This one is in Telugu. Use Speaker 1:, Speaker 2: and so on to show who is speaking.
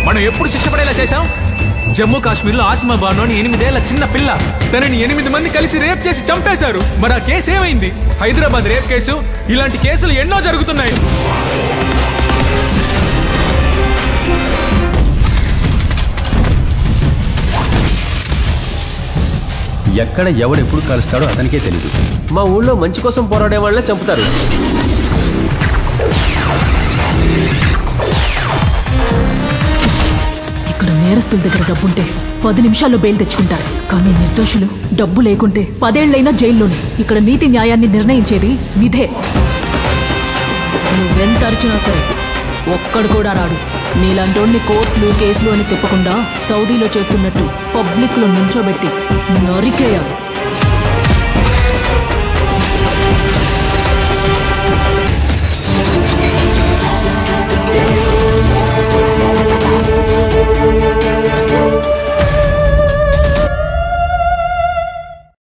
Speaker 1: మనం ఎప్పుడు శిక్ష పడేలా చేశాం జమ్మూ కాశ్మీర్లో ఆసిమా బాను అని ఎనిమిదేళ్ల చిన్న పిల్ల తనని ఎనిమిది మంది కలిసి రేప్ చేసి చంపేశారు మరి ఆ కేసు ఏమైంది హైదరాబాద్ రేప్ కేసు ఇలాంటి కేసులు ఎన్నో జరుగుతున్నాయి
Speaker 2: ఎక్కడ ఎవడు ఎప్పుడు కలుస్తాడో అతనికే తెలియదు
Speaker 3: మా ఊళ్ళో మంచి కోసం పోరాడే వాళ్ళనే చంపుతారు
Speaker 4: ఇక్కడ నేరస్తుల దగ్గర డబ్బుంటే పది నిమిషాల్లో బెయిల్ తెచ్చుకుంటారు కానీ నిర్దోషులు డబ్బు లేకుంటే పదేళ్లైనా జైల్లోనే ఇక్కడ నీతి న్యాయాన్ని నిర్ణయించేది విధే నువ్వెంత అరిచినా సరే ఒక్కడు కూడా రాడు నీలాంటోడిని కోర్టులు కేసులు అని తిప్పకుండా సౌదీలో చేస్తున్నట్టు పబ్లిక్లో నుంచోబెట్టి నరికేయాలి